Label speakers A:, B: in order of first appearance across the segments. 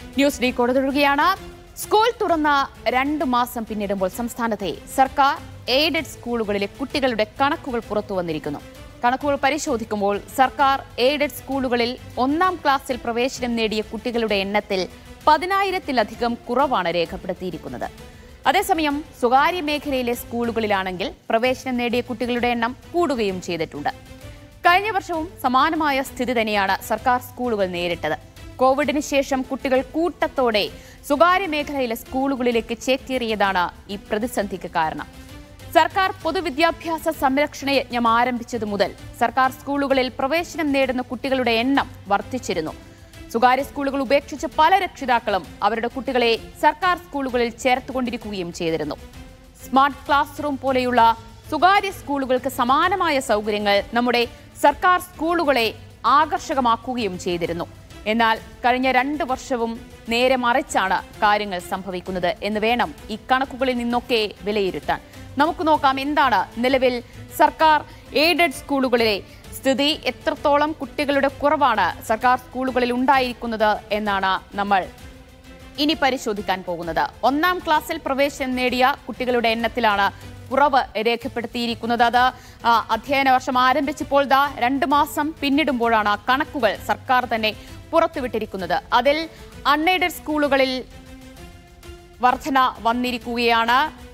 A: news decode തുടരുകയാണ് school തുറന്ന രണ്ട് മാസം പിന്നിടുമ്പോൾ സംസ്ഥാനത്തെ സർക്കാർ എയ്ഡഡ് സ്കൂളുകളിലെ കുട്ടികളുടെ കണക്കുകൾ പുറത്തു വന്നിരിക്കുന്നു കണക്കുകൾ പരിശോധിക്കുമ്പോൾ സർക്കാർ എയ്ഡഡ് സ്കൂളുകളിൽ ഒന്നാം ക്ലാസ്സിൽ പ്രവേശനം നേടിയ കുട്ടികളുടെ എണ്ണത്തിൽ പതിനായിരത്തിലധികം കുറവാണ് രേഖപ്പെടുത്തിയിരിക്കുന്നത് അതേസമയം സ്വകാര്യ മേഖലയിലെ സ്കൂളുകളിലാണെങ്കിൽ പ്രവേശനം നേടിയ കുട്ടികളുടെ എണ്ണം കൂടുകയും ചെയ്തിട്ടുണ്ട് കഴിഞ്ഞ വർഷവും സമാനമായ സ്ഥിതി തന്നെയാണ് സർക്കാർ സ്കൂളുകൾ നേരിട്ടത് കോവിഡിന് ശേഷം കുട്ടികൾ കൂട്ടത്തോടെ സ്വകാര്യ മേഖലയിലെ സ്കൂളുകളിലേക്ക് ചേക്കേറിയതാണ് ഈ പ്രതിസന്ധിക്ക് കാരണം സർക്കാർ പൊതുവിദ്യാഭ്യാസ സംരക്ഷണ യജ്ഞം ആരംഭിച്ചതു മുതൽ സർക്കാർ സ്കൂളുകളിൽ പ്രവേശനം നേടുന്ന കുട്ടികളുടെ എണ്ണം വർദ്ധിച്ചിരുന്നു സ്വകാര്യ സ്കൂളുകൾ ഉപേക്ഷിച്ച് പല രക്ഷിതാക്കളും അവരുടെ കുട്ടികളെ സർക്കാർ സ്കൂളുകളിൽ ചേർത്തുകൊണ്ടിരിക്കുകയും ചെയ്തിരുന്നു സ്മാർട്ട് ക്ലാസ് റൂം പോലെയുള്ള സ്വകാര്യ സ്കൂളുകൾക്ക് സമാനമായ സൗകര്യങ്ങൾ നമ്മുടെ സർക്കാർ സ്കൂളുകളെ ആകർഷകമാക്കുകയും ചെയ്തിരുന്നു എന്നാൽ കഴിഞ്ഞ രണ്ട് വർഷവും നേരെ മറിച്ചാണ് കാര്യങ്ങൾ സംഭവിക്കുന്നത് എന്ന് വേണം ഈ കണക്കുകളിൽ നിന്നൊക്കെ വിലയിരുത്താൻ നമുക്ക് നോക്കാം എന്താണ് നിലവിൽ സർക്കാർ എയ്ഡഡ് സ്കൂളുകളിലെ സ്ഥിതി എത്രത്തോളം കുട്ടികളുടെ കുറവാണ് സർക്കാർ സ്കൂളുകളിൽ ഉണ്ടായിരിക്കുന്നത് എന്നാണ് നമ്മൾ ഇനി പരിശോധിക്കാൻ പോകുന്നത് ഒന്നാം ക്ലാസ്സിൽ പ്രവേശനം നേടിയ കുട്ടികളുടെ എണ്ണത്തിലാണ് കുറവ് രേഖപ്പെടുത്തിയിരിക്കുന്നത് അത് ആ, അധ്യയന വർഷം ആരംഭിച്ചപ്പോൾ ദാ രണ്ട് മാസം പിന്നിടുമ്പോഴാണ് കണക്കുകൾ സർക്കാർ തന്നെ പുറത്തുവിട്ടിരിക്കുന്നത് അതിൽ അൺഎയ്ഡഡ് സ്കൂളുകളിൽ വർധന വന്നിരിക്കുകയാണ്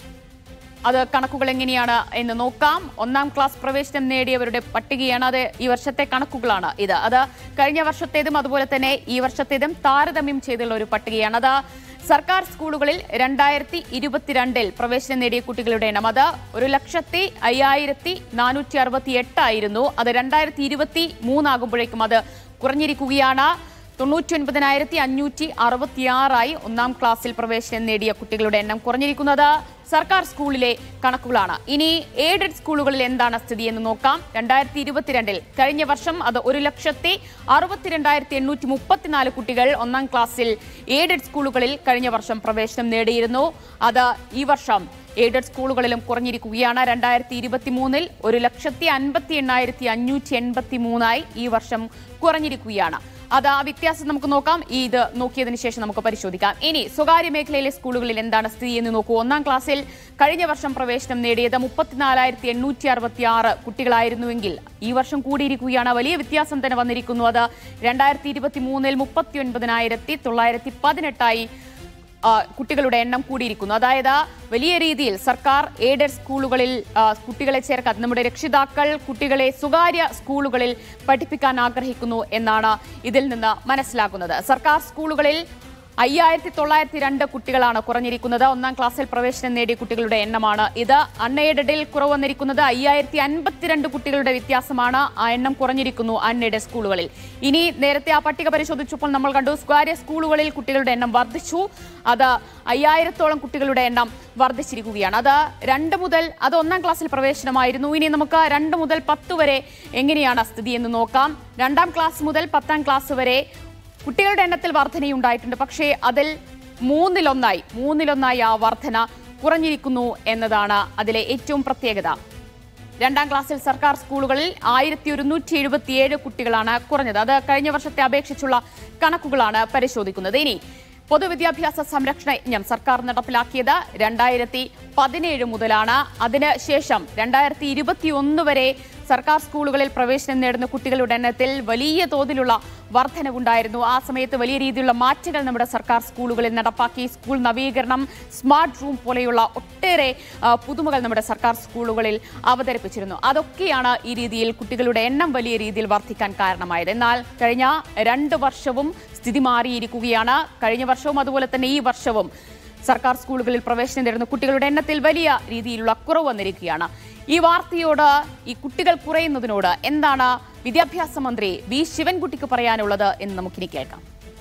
A: അത് കണക്കുകൾ എങ്ങനെയാണ് എന്ന് നോക്കാം ഒന്നാം ക്ലാസ് പ്രവേശനം നേടിയവരുടെ പട്ടികയാണ് അത് ഈ വർഷത്തെ കണക്കുകളാണ് ഇത് അത് കഴിഞ്ഞ വർഷത്തേതും അതുപോലെ തന്നെ ഈ വർഷത്തേതും താരതമ്യം ചെയ്തുള്ള ഒരു പട്ടികയാണ് അത് സർക്കാർ സ്കൂളുകളിൽ രണ്ടായിരത്തി ഇരുപത്തിരണ്ടിൽ പ്രവേശനം നേടിയ കുട്ടികളുടെ എണ്ണം അത് ഒരു ലക്ഷത്തി അയ്യായിരത്തി നാനൂറ്റി അറുപത്തി എട്ടായിരുന്നു അത് രണ്ടായിരത്തി ഇരുപത്തി മൂന്നാകുമ്പോഴേക്കും അത് കുറഞ്ഞിരിക്കുകയാണ് തൊണ്ണൂറ്റി ഒൻപതിനായിരത്തി അഞ്ഞൂറ്റി അറുപത്തിയാറായി ഒന്നാം ക്ലാസ്സിൽ പ്രവേശനം നേടിയ കുട്ടികളുടെ എണ്ണം കുറഞ്ഞിരിക്കുന്നത് സർക്കാർ സ്കൂളിലെ കണക്കുകളാണ് ഇനി എയ്ഡഡ് സ്കൂളുകളിൽ എന്താണ് സ്ഥിതി എന്ന് നോക്കാം രണ്ടായിരത്തി ഇരുപത്തിരണ്ടിൽ കഴിഞ്ഞ വർഷം അത് ഒരു ലക്ഷത്തി അറുപത്തിരണ്ടായിരത്തി എണ്ണൂറ്റി മുപ്പത്തിനാല് കുട്ടികൾ ഒന്നാം ക്ലാസ്സിൽ എയ്ഡഡ് സ്കൂളുകളിൽ കഴിഞ്ഞ വർഷം പ്രവേശനം നേടിയിരുന്നു അത് ഈ വർഷം എയ്ഡഡ് സ്കൂളുകളിലും കുറഞ്ഞിരിക്കുകയാണ് രണ്ടായിരത്തി ഇരുപത്തി മൂന്നിൽ ഒരു ലക്ഷത്തി അൻപത്തി എണ്ണായിരത്തി അഞ്ഞൂറ്റി എൺപത്തി മൂന്നായി ഈ വർഷം കുറഞ്ഞിരിക്കുകയാണ് അത് ആ വ്യത്യാസം നമുക്ക് നോക്കാം ഈ ഇത് നോക്കിയതിന് ശേഷം നമുക്ക് പരിശോധിക്കാം ഇനി സ്വകാര്യ മേഖലയിലെ സ്കൂളുകളിൽ എന്താണ് സ്ഥിതി എന്ന് നോക്കൂ ഒന്നാം ക്ലാസ്സിൽ കഴിഞ്ഞ വർഷം പ്രവേശനം നേടിയത് മുപ്പത്തിനാലായിരത്തി എണ്ണൂറ്റി അറുപത്തി ആറ് കുട്ടികളായിരുന്നുവെങ്കിൽ ഈ വർഷം കൂടിയിരിക്കുകയാണ് വലിയ വ്യത്യാസം തന്നെ വന്നിരിക്കുന്നു അത് രണ്ടായിരത്തി ഇരുപത്തി മൂന്നിൽ മുപ്പത്തി ഒൻപതിനായിരത്തി തൊള്ളായിരത്തി പതിനെട്ടായി ആ, കുട്ടികളുടെ എണ്ണം കൂടിയിരിക്കുന്നു അതായത് വലിയ രീതിയിൽ സർക്കാർ എയ്ഡഡ് സ്കൂളുകളിൽ ആ, കുട്ടികളെ ചേർക്കാൻ നമ്മുടെ രക്ഷിതാക്കൾ കുട്ടികളെ സ്വകാര്യ സ്കൂളുകളിൽ പഠിപ്പിക്കാൻ ആഗ്രഹിക്കുന്നു എന്നാണ് ഇതിൽ നിന്ന് മനസ്സിലാക്കുന്നത് സർക്കാർ സ്കൂളുകളിൽ അയ്യായിരത്തി തൊള്ളായിരത്തി രണ്ട് കുട്ടികളാണ് കുറഞ്ഞിരിക്കുന്നത് ഒന്നാം ക്ലാസ്സിൽ പ്രവേശനം നേടിയ കുട്ടികളുടെ എണ്ണമാണ് ഇത് അൺഎയ്ഡഡിൽ കുറവ് വന്നിരിക്കുന്നത് അയ്യായിരത്തി അൻപത്തിരണ്ട് കുട്ടികളുടെ വ്യത്യാസമാണ് ആ എണ്ണം കുറഞ്ഞിരിക്കുന്നു അൺഎയ്ഡഡ് സ്കൂളുകളിൽ ഇനി നേരത്തെ ആ പട്ടിക പരിശോധിച്ചപ്പോൾ നമ്മൾ കണ്ടു സ്വകാര്യ സ്കൂളുകളിൽ കുട്ടികളുടെ എണ്ണം വർദ്ധിച്ചു അത് അയ്യായിരത്തോളം കുട്ടികളുടെ എണ്ണം വർദ്ധിച്ചിരിക്കുകയാണ് അത് രണ്ട് മുതൽ അത് ഒന്നാം ക്ലാസ്സിൽ പ്രവേശനമായിരുന്നു ഇനി നമുക്ക് രണ്ട് മുതൽ പത്ത് വരെ എങ്ങനെയാണ് സ്ഥിതി എന്ന് നോക്കാം രണ്ടാം ക്ലാസ് മുതൽ പത്താം ക്ലാസ് വരെ കുട്ടികളുടെ എണ്ണത്തിൽ വർധനയുണ്ടായിട്ടുണ്ട് പക്ഷേ അതിൽ മൂന്നിലൊന്നായി മൂന്നിലൊന്നായി ആ വർധന കുറഞ്ഞിരിക്കുന്നു എന്നതാണ് അതിലെ ഏറ്റവും പ്രത്യേകത രണ്ടാം ക്ലാസ്സിൽ സർക്കാർ സ്കൂളുകളിൽ ആയിരത്തി ഒരുന്നൂറ്റി എഴുപത്തിയേഴ് കുട്ടികളാണ് കുറഞ്ഞത് അത് കഴിഞ്ഞ വർഷത്തെ അപേക്ഷിച്ചുള്ള കണക്കുകളാണ് പരിശോധിക്കുന്നത് ഇനി പൊതുവിദ്യാഭ്യാസ സംരക്ഷണ യജ്ഞം സർക്കാർ നടപ്പിലാക്കിയത് രണ്ടായിരത്തി പതിനേഴ് മുതലാണ് അതിന് ശേഷം രണ്ടായിരത്തി ഇരുപത്തി ഒന്ന് വരെ സർക്കാർ സ്കൂളുകളിൽ പ്രവേശനം നേടുന്ന കുട്ടികളുടെ എണ്ണത്തിൽ വലിയ തോതിലുള്ള വർധനവുണ്ടായിരുന്നു ആ സമയത്ത് വലിയ രീതിയിലുള്ള മാറ്റങ്ങൾ നമ്മുടെ സർക്കാർ സ്കൂളുകളിൽ നടപ്പാക്കി സ്കൂൾ നവീകരണം സ്മാർട്ട് റൂം പോലെയുള്ള ഒട്ടേറെ ആ, പുതുമകൾ നമ്മുടെ സർക്കാർ സ്കൂളുകളിൽ അവതരിപ്പിച്ചിരുന്നു അതൊക്കെയാണ് ഈ രീതിയിൽ കുട്ടികളുടെ എണ്ണം വലിയ രീതിയിൽ വർദ്ധിക്കാൻ കാരണമായത് എന്നാൽ കഴിഞ്ഞ രണ്ട് വർഷവും സ്ഥിതി മാറിയിരിക്കുകയാണ് കഴിഞ്ഞ വർഷവും അതുപോലെ തന്നെ ഈ വർഷവും സർക്കാർ സ്കൂളുകളിൽ പ്രവേശനം നേടുന്ന കുട്ടികളുടെ എണ്ണത്തിൽ വലിയ രീതിയിലുള്ള കുറവ് വന്നിരിക്കുകയാണ് ഈ വാർത്തയോട് ഈ കുട്ടികൾ കുറയുന്നതിനോട് എന്താണ് വിദ്യാഭ്യാസ മന്ത്രി വി ശിവൻകുട്ടിക്ക് പറയാനുള്ളത് എന്ന് നമുക്കിനി കേൾക്കാം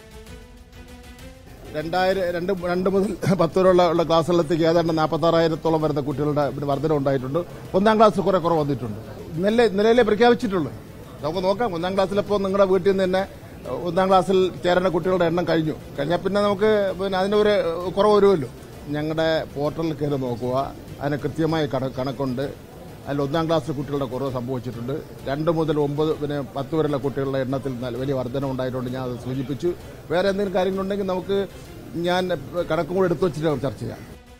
B: രണ്ടായിരം രണ്ട് രണ്ട് മുതൽ പത്ത് വരെയുള്ള ഉള്ള ക്ലാസ്സുകളിലേക്ക് ഏതാണ്ട് നാൽപ്പത്താറായിരത്തോളം വരുന്ന കുട്ടികളുടെ ഒരു വർധന ഉണ്ടായിട്ടുണ്ട് ഒന്നാം ക്ലാസ്സിൽ കുറെ കുറവ് വന്നിട്ടുണ്ട് ഇന്നലെ നിലയിലെ പ്രഖ്യാപിച്ചിട്ടുള്ളൂ നമുക്ക് നോക്കാം ഒന്നാം ക്ലാസ്സിലിപ്പോൾ നിങ്ങളുടെ വീട്ടിൽ നിന്ന് തന്നെ ഒന്നാം ക്ലാസ്സിൽ ചേരുന്ന കുട്ടികളുടെ എണ്ണം കഴിഞ്ഞു കഴിഞ്ഞാൽ പിന്നെ നമുക്ക് പിന്നെ അതിൻ്റെ ഒരു കുറവ് വരുമല്ലോ ഞങ്ങളുടെ പോർട്ടലിൽ കയറി നോക്കുക അതിന് കൃത്യമായ കണ- കണക്കുണ്ട് അതിൽ ഒന്നാം ക്ലാസ്സിലെ കുട്ടികളുടെ കുറവ് സംഭവിച്ചിട്ടുണ്ട് രണ്ട് മുതൽ ഒമ്പത് പിന്നെ പത്ത് വരെയുള്ള കുട്ടികളുടെ എണ്ണത്തിൽ നല്ല വലിയ വർധന ഉണ്ടായിട്ടുണ്ട് ഞാൻ അത് സൂചിപ്പിച്ചു വേറെ എന്തെങ്കിലും കാര്യങ്ങളുണ്ടെങ്കിൽ നമുക്ക് ഞാൻ കണക്കും കൂടെ എടുത്തു വെച്ചിട്ട് ചർച്ച ചെയ്യാം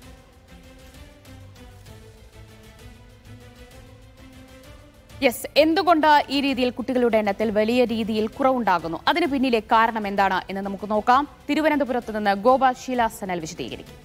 A: യെസ് എന്തുകൊണ്ട് ഈ രീതിയിൽ കുട്ടികളുടെ എണ്ണത്തിൽ വലിയ രീതിയിൽ കുറവുണ്ടാകുന്നു അതിന് പിന്നിലെ കാരണം എന്താണ് എന്ന് നമുക്ക് നോക്കാം തിരുവനന്തപുരത്ത് നിന്ന് ഗോപാൽ ശീലാസനൽ വിശദീകരിക്കും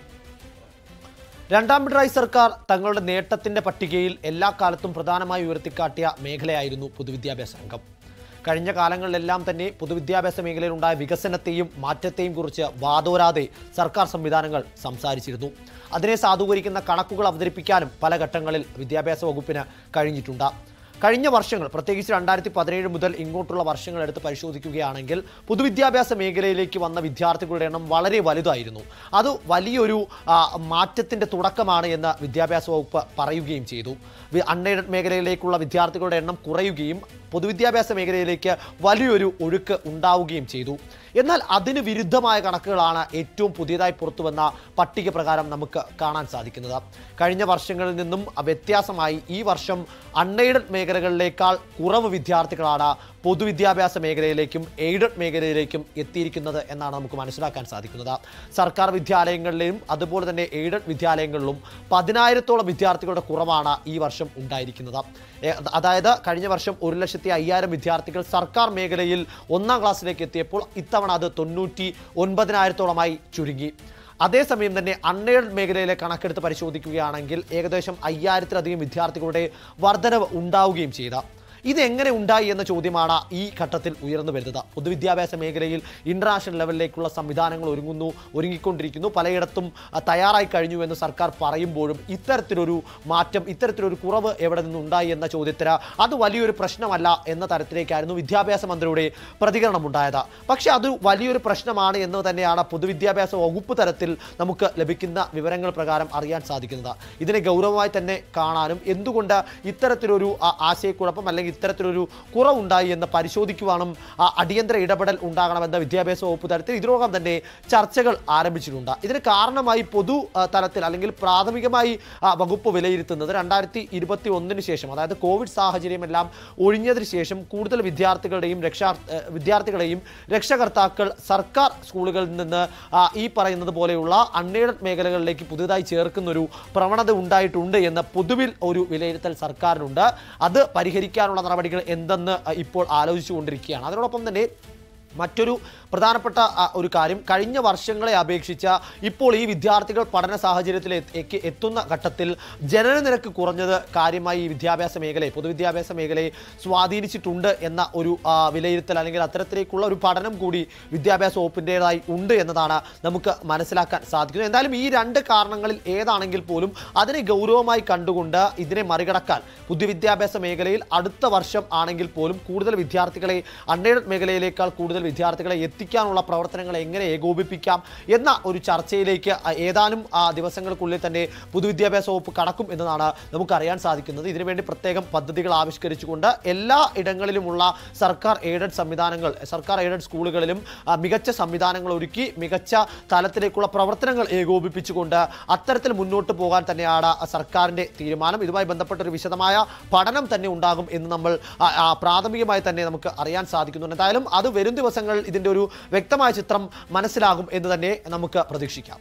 C: രണ്ടാം പിണറായി സർക്കാർ തങ്ങളുടെ നേട്ടത്തിന്റെ പട്ടികയിൽ എല്ലാ കാലത്തും പ്രധാനമായി ഉയർത്തിക്കാട്ടിയ മേഖലയായിരുന്നു പൊതുവിദ്യാഭ്യാസ രംഗം കഴിഞ്ഞ കാലങ്ങളിലെല്ലാം തന്നെ പൊതുവിദ്യാഭ്യാസ മേഖലയിൽ ഉണ്ടായ വികസനത്തെയും മാറ്റത്തെയും കുറിച്ച് വാതോരാതെ സർക്കാർ സംവിധാനങ്ങൾ സംസാരിച്ചിരുന്നു അതിനെ സാധൂകരിക്കുന്ന കണക്കുകൾ അവതരിപ്പിക്കാനും പല ഘട്ടങ്ങളിൽ വിദ്യാഭ്യാസ വകുപ്പിന് കഴിഞ്ഞിട്ടുണ്ട് കഴിഞ്ഞ വർഷങ്ങൾ പ്രത്യേകിച്ച് രണ്ടായിരത്തി പതിനേഴ് മുതൽ ഇങ്ങോട്ടുള്ള വർഷങ്ങൾ എടുത്ത് പരിശോധിക്കുകയാണെങ്കിൽ പൊതുവിദ്യാഭ്യാസ മേഖലയിലേക്ക് വന്ന വിദ്യാർത്ഥികളുടെ എണ്ണം വളരെ വലുതായിരുന്നു അത് വലിയൊരു ആ, മാറ്റത്തിന്റെ തുടക്കമാണ് എന്ന് വിദ്യാഭ്യാസ വകുപ്പ് പറയുകയും ചെയ്തു അൺഎയ്ഡഡ് മേഖലയിലേക്കുള്ള വിദ്യാർത്ഥികളുടെ എണ്ണം കുറയുകയും പൊതുവിദ്യാഭ്യാസ മേഖലയിലേക്ക് വലിയൊരു ഒഴുക്ക് ഉണ്ടാവുകയും ചെയ്തു എന്നാൽ അതിന് വിരുദ്ധമായ കണക്കുകളാണ് ഏറ്റവും പുതിയതായി പുറത്തുവന്ന പട്ടിക പ്രകാരം നമുക്ക് കാണാൻ സാധിക്കുന്നത് കഴിഞ്ഞ വർഷങ്ങളിൽ നിന്നും വ്യത്യാസമായി ഈ വർഷം അൺഎയ്ഡഡ് മേഖലകളിലേക്കാൾ കുറവ് വിദ്യാർത്ഥികളാണ് പൊതുവിദ്യാഭ്യാസ മേഖലയിലേക്കും എയ്ഡഡ് മേഖലയിലേക്കും എത്തിയിരിക്കുന്നത് എന്നാണ് നമുക്ക് മനസ്സിലാക്കാൻ സാധിക്കുന്നത് സർക്കാർ വിദ്യാലയങ്ങളിലെയും അതുപോലെ തന്നെ എയ്ഡഡ് വിദ്യാലയങ്ങളിലും പതിനായിരത്തോളം വിദ്യാർത്ഥികളുടെ കുറവാണ് ഈ വർഷം ഉണ്ടായിരിക്കുന്നത് ഏ- അതായത് കഴിഞ്ഞ വർഷം ഒരു ലക്ഷത്തി അയ്യായിരം വിദ്യാർത്ഥികൾ സർക്കാർ മേഖലയിൽ ഒന്നാം ക്ലാസ്സിലേക്ക് എത്തിയപ്പോൾ ഇത്തവണ അത് തൊണ്ണൂറ്റി ഒൻപതിനായിരത്തോളമായി ചുരുങ്ങി അതേസമയം തന്നെ അൺഎയ്ഡഡ് മേഖലയിലെ കണക്കെടുത്ത് പരിശോധിക്കുകയാണെങ്കിൽ ഏകദേശം അയ്യായിരത്തിലധികം വിദ്യാർത്ഥികളുടെ വർധനവ് ഉണ്ടാവുകയും ചെയ്ത ഇതെങ്ങനെ ഉണ്ടായി എന്ന ചോദ്യമാണ് ഈ ഘട്ടത്തിൽ ഉയർന്നു വരുന്നത് പൊതുവിദ്യാഭ്യാസ മേഖലയിൽ ഇന്റർനാഷണൽ ലെവലിലേക്കുള്ള സംവിധാനങ്ങൾ ഒരുങ്ങുന്നു ഒരുങ്ങിക്കൊണ്ടിരിക്കുന്നു പലയിടത്തും ആ, തയ്യാറായി കഴിഞ്ഞു എന്ന് സർക്കാർ പറയുമ്പോഴും ഇത്തരത്തിലൊരു മാറ്റം ഇത്തരത്തിലൊരു കുറവ് എവിടെ നിന്നുണ്ടായി എന്ന ചോദ്യത്തിന് അത് വലിയൊരു പ്രശ്നമല്ല എന്ന തരത്തിലേക്കായിരുന്നു വിദ്യാഭ്യാസ മന്ത്രിയുടെ പ്രതികരണം ഉണ്ടായത് പക്ഷേ അത് വലിയൊരു പ്രശ്നമാണ് എന്ന് തന്നെയാണ് പൊതുവിദ്യാഭ്യാസ വകുപ്പ് തലത്തിൽ നമുക്ക് ലഭിക്കുന്ന വിവരങ്ങൾ പ്രകാരം അറിയാൻ സാധിക്കുന്നത് ഇതിനെ ഗൗരവമായി തന്നെ കാണാനും എന്തുകൊണ്ട് ഇത്തരത്തിലൊരു ആ, ആശയക്കുഴപ്പം അല്ലെങ്കിൽ ഇത്തരത്തിലൊരു കുറവുണ്ടായി എന്ന് പരിശോധിക്കുവാനും ആ, അടിയന്തര ഇടപെടൽ ഉണ്ടാകണമെന്ന വിദ്യാഭ്യാസ വകുപ്പ് തലത്തിൽ ഇതിനോടകം തന്നെ ചർച്ചകൾ ആരംഭിച്ചിട്ടുണ്ട് ഇതിന് കാരണമായി പൊതു ആ, തലത്തിൽ അല്ലെങ്കിൽ പ്രാഥമികമായി ആ, വകുപ്പ് വിലയിരുത്തുന്നത് രണ്ടായിരത്തി ഇരുപത്തി ഒന്നിന് ശേഷം അതായത് കോവിഡ് സാഹചര്യമെല്ലാം ഒഴിഞ്ഞതിന് ശേഷം കൂടുതൽ വിദ്യാർത്ഥികളുടെയും രക്ഷാ ഏ, വിദ്യാർത്ഥികളെയും രക്ഷകർത്താക്കൾ സർക്കാർ സ്കൂളുകളിൽ നിന്ന് ആ, ഈ പറയുന്നത് പോലെയുള്ള അൺഎയ്ഡഡ് മേഖലകളിലേക്ക് പുതുതായി ചേർക്കുന്ന ഒരു പ്രവണത ഉണ്ടായിട്ടുണ്ട് എന്ന് പൊതുവിൽ ഒരു വിലയിരുത്തൽ സർക്കാരിനുണ്ട് അത് പരിഹരിക്കാനുള്ള നടപടികൾ എന്തെന്ന് ആ, ഇപ്പോൾ ആലോചിച്ചുകൊണ്ടിരിക്കുകയാണ് അതിനോടൊപ്പം തന്നെ മറ്റൊരു പ്രധാനപ്പെട്ട ആ, ഒരു കാര്യം കഴിഞ്ഞ വർഷങ്ങളെ അപേക്ഷിച്ച് ഇപ്പോൾ ഈ വിദ്യാർത്ഥികൾ പഠന സാഹചര്യത്തിൽ എത്ത് എക്ക് എത്തുന്ന ഘട്ടത്തിൽ ജനനനിരക്ക് കുറഞ്ഞത് കാര്യമായി ഈ വിദ്യാഭ്യാസ മേഖലയെ പൊതുവിദ്യാഭ്യാസ മേഖലയെ സ്വാധീനിച്ചിട്ടുണ്ട് എന്ന ഒരു ആ, വിലയിരുത്തൽ അല്ലെങ്കിൽ അത്തരത്തിലേക്കുള്ള ഒരു പഠനം കൂടി വിദ്യാഭ്യാസ വകുപ്പിൻ്റെതായി ഉണ്ട് എന്നതാണ് നമുക്ക് മനസ്സിലാക്കാൻ സാധിക്കുന്നത് എന്തായാലും ഈ രണ്ട് കാരണങ്ങളിൽ ഏതാണെങ്കിൽ പോലും അതിനെ ഗൗരവമായി കണ്ടുകൊണ്ട് ഇതിനെ മറികടക്കാൻ പൊതുവിദ്യാഭ്യാസ മേഖലയിൽ അടുത്ത വർഷം ആണെങ്കിൽ പോലും കൂടുതൽ വിദ്യാർത്ഥികളെ അൺഎയ്ഡഡ് മേഖലയിലേക്കാൾ കൂടുതൽ വിദ്യാർത്ഥികളെ എത്തിക്കാനുള്ള പ്രവർത്തനങ്ങൾ എങ്ങനെ ഏകോപിപ്പിക്കാം എന്ന ഒരു ചർച്ചയിലേക്ക് ആ, ഏതാനും ആ, ദിവസങ്ങൾക്കുള്ളിൽ തന്നെ പൊതുവിദ്യാഭ്യാസ വകുപ്പ് കടക്കും എന്നതാണ് നമുക്ക് അറിയാൻ സാധിക്കുന്നത് ഇതിനുവേണ്ടി പ്രത്യേകം പദ്ധതികൾ ആവിഷ്കരിച്ചുകൊണ്ട് എല്ലാ ഇടങ്ങളിലുമുള്ള സർക്കാർ എയ്ഡഡ് സംവിധാനങ്ങൾ സർക്കാർ എയ്ഡഡ് സ്കൂളുകളിലും ആ, മികച്ച സംവിധാനങ്ങൾ ഒരുക്കി മികച്ച തലത്തിലേക്കുള്ള പ്രവർത്തനങ്ങൾ ഏകോപിപ്പിച്ചുകൊണ്ട് അത്തരത്തിൽ മുന്നോട്ട് പോകാൻ തന്നെയാണ് സർക്കാരിന്റെ തീരുമാനം ഇതുമായി ബന്ധപ്പെട്ട ഒരു വിശദമായ പഠനം തന്നെ ഉണ്ടാകും എന്ന് നമ്മൾ ആ, ആ, പ്രാഥമികമായി തന്നെ നമുക്ക് അറിയാൻ സാധിക്കുന്നുണ്ട് എന്തായാലും അത് വരും ദിവസങ്ങളിൽ ഇതിന്റെ ഒരു വ്യക്തമായ ചിത്രം മനസ്സിലാകും എന്ന് തന്നെ നമുക്ക് പ്രതീക്ഷിക്കാം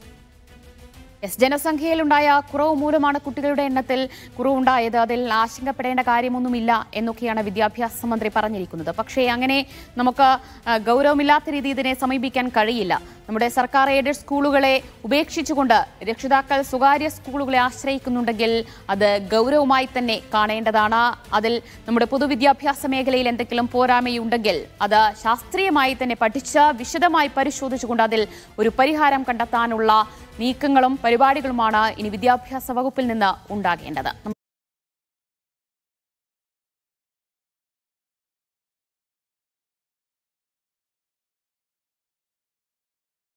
A: എസ് ജനസംഖ്യയിലുണ്ടായ കുറവ് മൂലമാണ് കുട്ടികളുടെ എണ്ണത്തിൽ കുറവുണ്ടായത് അതിൽ ആശങ്കപ്പെടേണ്ട കാര്യമൊന്നുമില്ല എന്നൊക്കെയാണ് വിദ്യാഭ്യാസ മന്ത്രി പറഞ്ഞിരിക്കുന്നത് പക്ഷേ അങ്ങനെ നമുക്ക് ആ, ഗൗരവമില്ലാത്ത രീതി ഇതിനെ സമീപിക്കാൻ കഴിയില്ല നമ്മുടെ സർക്കാർ എയ്ഡഡ് സ്കൂളുകളെ ഉപേക്ഷിച്ചുകൊണ്ട് രക്ഷിതാക്കൾ സ്വകാര്യ സ്കൂളുകളെ ആശ്രയിക്കുന്നുണ്ടെങ്കിൽ അത് ഗൗരവമായി തന്നെ കാണേണ്ടതാണ് അതിൽ നമ്മുടെ പൊതുവിദ്യാഭ്യാസ മേഖലയിൽ എന്തെങ്കിലും പോരായ്മയുണ്ടെങ്കിൽ അത് ശാസ്ത്രീയമായി തന്നെ പഠിച്ച് വിശദമായി പരിശോധിച്ചുകൊണ്ട് അതിൽ ഒരു പരിഹാരം കണ്ടെത്താനുള്ള നീക്കങ്ങളും പരിപാടികളുമാണ് ഇനി വിദ്യാഭ്യാസ വകുപ്പിൽ നിന്ന് ഉണ്ടാകേണ്ടത്